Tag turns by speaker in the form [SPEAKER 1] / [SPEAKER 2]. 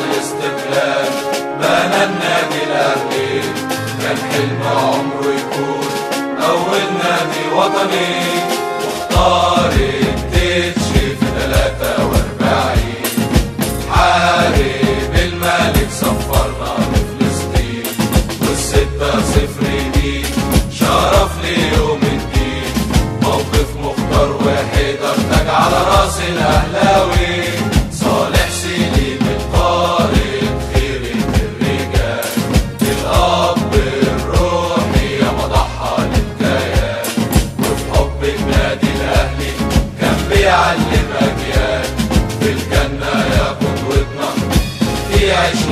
[SPEAKER 1] الاستقلال بنى النادي الأهلي كان حلم عمره يكون أول نادي وطني واختار التتش في 43 حارب الملك سفرنا لفلسطين والستة صفر دي شرف ليوم الدين موقف مختار وحيدر تاج على راس الأهلاوي صالح سليم الطارق خيرة الرجال الأب الروحي يا مضحى للكيان وفي حب النادي الأهلي كان بيعلم أجيال في الجنة يا قدوتنا في عيش